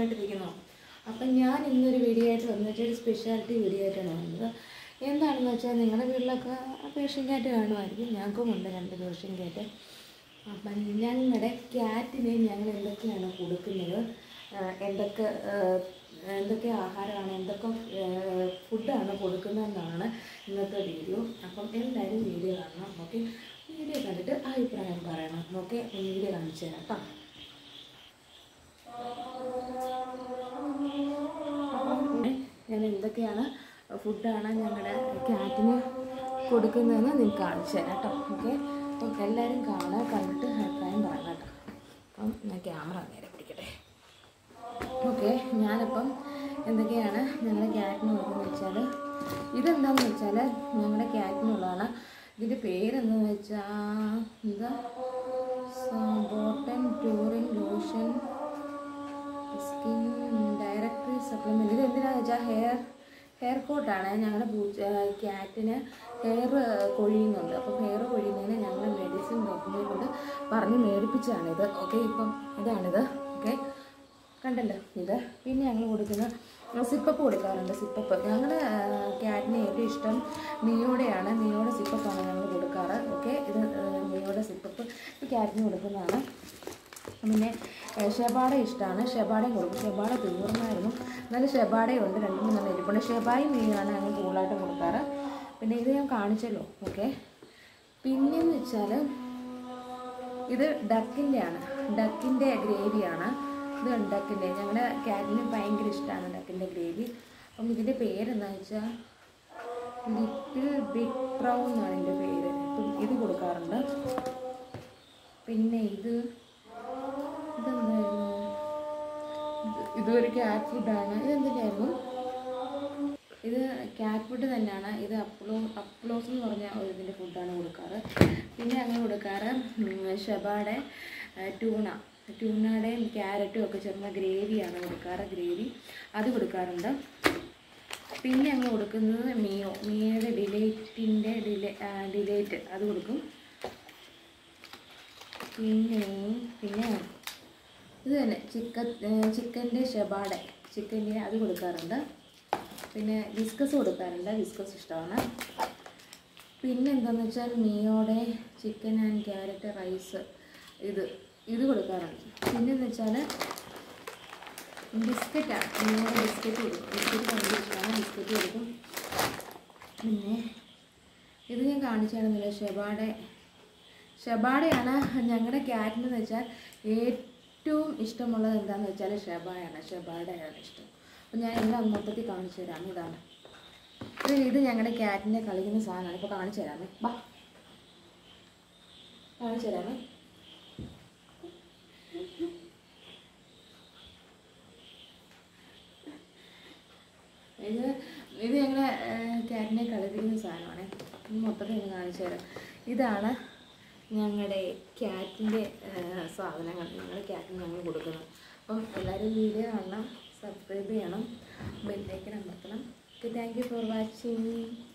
സുഖമായിട്ടിരിക്കുന്നു അപ്പം ഞാൻ ഇന്നൊരു വീഡിയോ ആയിട്ട് വന്നിട്ട് ഒരു സ്പെഷ്യാലിറ്റി വീഡിയോ ആയിട്ടാണ് വന്നത് എന്താണെന്ന് വെച്ചാൽ നിങ്ങളുടെ വീട്ടിലൊക്കെ പേർഷ്യൻ ക്യാറ്റ് കാണുമായിരിക്കും ഞങ്ങൾക്കും ഉണ്ട് രണ്ട് പേർഷ്യൻ ക്യാറ്റ് അപ്പം ഞങ്ങളുടെ ക്യാറ്റിന് ഞങ്ങൾ എന്തൊക്കെയാണ് കൊടുക്കുന്നത് ആ, എന്തൊക്കെ ആ, എന്തൊക്കെ ആഹാരമാണ് എന്തൊക്കെ ഫുഡാണ് കൊടുക്കുന്നതെന്നാണ് ഇന്നത്തെ വീഡിയോ അപ്പം എല്ലാവരും വീഡിയോ കാണണം ഓക്കെ വീഡിയോ കണ്ടിട്ട് അഭിപ്രായം പറയണം ഓക്കെ വീഡിയോ കാണിച്ചു തരാം കേട്ടോ ഞാൻ എന്തൊക്കെയാണ് ഫുഡാണ് ഞങ്ങളുടെ ക്യാറ്റിന് കൊടുക്കുന്നതെന്ന് നിങ്ങൾക്ക് കാണിച്ചു തരാം കേട്ടോ ഓക്കെ അപ്പം എല്ലാവരും കാണാൻ കണ്ടിട്ട് അഭിപ്രായം പറയണം കേട്ടോ അപ്പം ഞാൻ ക്യാമറ നേരെ പിടിക്കട്ടെ ഓക്കെ ഞാനപ്പം എന്തൊക്കെയാണ് ഞങ്ങളുടെ ക്യാറ്റിന് കൊടുക്കുന്നത് വെച്ചാൽ ഇതെന്താണെന്ന് വെച്ചാൽ ഞങ്ങളുടെ ക്യാറ്റിനുള്ളതാണ് ഇതിൻ്റെ പേരെന്താണെന്ന് വെച്ചാൽ എന്താ ബോട്ടം ടൂറിൻ ലോഷൻ സ്കിൻ ഡയറക്ടറി സപ്ലിമെൻറ്റ് ഇത് എന്തിനാണെന്ന് വെച്ചാൽ ഹെയർ ഹെയർ കോട്ടാണ് ഞങ്ങളുടെ പൂച്ച ക്യാറ്റിന് ഹെയർ കൊഴിയുന്നുണ്ട് അപ്പം ഹെയർ കൊഴിയുന്നതിന് ഞങ്ങൾ മെഡിസിൻ ഡോക്ടറിനെ കൊണ്ട് പറഞ്ഞ് മേടിപ്പിച്ചതാണിത് ഓക്കെ ഇപ്പം ഇതാണിത് ഓക്കെ കണ്ടല്ലോ ഇത് പിന്നെ ഞങ്ങൾ കൊടുക്കുന്ന സിപ്പപ്പ് കൊടുക്കാറുണ്ട് സിപ്പപ്പ് ഞങ്ങൾ ക്യാറ്റിന് ഏറ്റവും ഇഷ്ടം നിയോടെയാണ് നിയോടെ സിപ്പപ്പാണ് ഞങ്ങൾ കൊടുക്കാറ് ഓക്കെ ഇത് നിയോടെ സിപ്പപ്പ് ക്യാറ്റിന് കൊടുക്കുന്നതാണ് പിന്നെ ഏഹ്, ഷെബാഡ ഇഷ്ടമാണ് ഷെബാഡയും കൊടുക്കും ഷെബാഡ തീർന്നായിരുന്നു എന്നാലും ഷെബാഡയും ഉണ്ട് രണ്ട് മൂന്നെണ്ണം ഇരിപ്പുണ്ട് ഷെബായും മീനാണ് ഞങ്ങൾ കൂടുതലായിട്ടും കൊടുക്കാറ് പിന്നെ ഇത് ഞാൻ കാണിച്ചല്ലോ ഓക്കെ പിന്നെന്ന് വെച്ചാൽ ഇത് ഡക്കിൻ്റെ ആണ് ഡക്കിൻ്റെ ഗ്രേവിയാണ് ഇത് ഡക്കിൻ്റെ ഞങ്ങളുടെ ക്യാറ്റിന് ഭയങ്കര ഇഷ്ടമാണ് ഡക്കിൻ്റെ ഗ്രേവി അപ്പം ഇതിൻ്റെ പേരെന്താണെന്ന് വെച്ചാൽ ലിറ്റിൽ ബിഗ് പ്രൗൺ എന്നാണ് ഇതിൻ്റെ പേര് അപ്പം ഇത് കൊടുക്കാറുണ്ട് പിന്നെ ഇത് ഇതെന്തായിരുന്നു ഇത് ഇതൊരു ക്യാറ്റ് ഫുഡാണ് ഇതെന്തിനായിരുന്നു ഇത് ക്യാറ്റ് ഫുഡ് തന്നെയാണ് ഇത് അപ്ലോ അപ്ലോസ് എന്ന് പറഞ്ഞ ഒരു ഇതിൻ്റെ ഫുഡാണ് കൊടുക്കാറ് പിന്നെ അങ്ങനെ കൊടുക്കാറ് ഉം, ഷബാടെ ആ, ട്യൂണ ട്യൂണയുടെയും ക്യാരറ്റും ഒക്കെ ചേർന്ന ഗ്രേവിയാണ് കൊടുക്കാറ് ഗ്രേവി അത് കൊടുക്കാറുണ്ട് പിന്നെ ഞങ്ങൾ കൊടുക്കുന്നത് മിയോ മിയോയുടെ ഡിലേറ്റിൻ്റെ ഡിലേ ഡിലേറ്റ് അത് കൊടുക്കും പിന്നെ പിന്നെ ഇത് തന്നെ ചിക്കൻ ചിക്കൻ്റെ ഷെബാഡ ചിക്കൻ്റെ അത് കൊടുക്കാറുണ്ട് പിന്നെ വിസ്കസ് കൊടുക്കാറുണ്ട് വിസ്കസ് ഇഷ്ടമാണ് പിന്നെ എന്താണെന്ന് വെച്ചാൽ മിയോടെ ചിക്കൻ ആൻഡ് ക്യാരറ്റ് റൈസ് ഇത് ഇത് കൊടുക്കാറുണ്ട് പിന്നെ എന്ന് വെച്ചാൽ ബിസ്ക്കറ്റാണ് മിയോടെ ബിസ്ക്കറ്റ് കൊടുക്കും ബിസ്ക്കറ്റ് ഭയങ്കര ഇഷ്ടമാണ് ബിസ്ക്കറ്റ് കൊടുക്കും പിന്നെ ഇത് ഞാൻ കാണിച്ചായിരുന്നില്ല ഷെബാടെ ഷബാഡയാണ് ഞങ്ങളുടെ ക്യാറ്റിനെന്ന് വെച്ചാൽ ഏറ്റവും ഇഷ്ടമുള്ളത് എന്താണെന്ന് വെച്ചാൽ ഷബായാണ് ഷബാഡയാണ് ഇഷ്ടം അപ്പം ഞാൻ എല്ലാം മൊത്തത്തിൽ കാണിച്ചു തരാം ഇതാണ് ഇത് ഇത് ഞങ്ങളുടെ ക്യാറ്റിനെ കളിക്കുന്ന സാധനമാണ് ഇപ്പോൾ കാണിച്ചു തരാമേ ബാ കാണിച്ചു തരാമേ ഇത് ഇത് ഞങ്ങളുടെ ക്യാറ്റിനെ കളിപ്പിക്കുന്ന സാധനമാണ് ഇത് മൊത്തത്തിൽ ഞാൻ കാണിച്ചു തരാം ഇതാണ് ഞങ്ങളുടെ ക്യാറ്റിൻ്റെ സാധനങ്ങൾ ഞങ്ങളുടെ ക്യാറ്റിന് ഞങ്ങൾ കൊടുക്കുന്നത് അപ്പം എല്ലാവരും വീഡിയോ കാണണം സബ്സ്ക്രൈബ് ചെയ്യണം ബെല്ലൈക്കൻ അമർത്തണം okay thank you for watching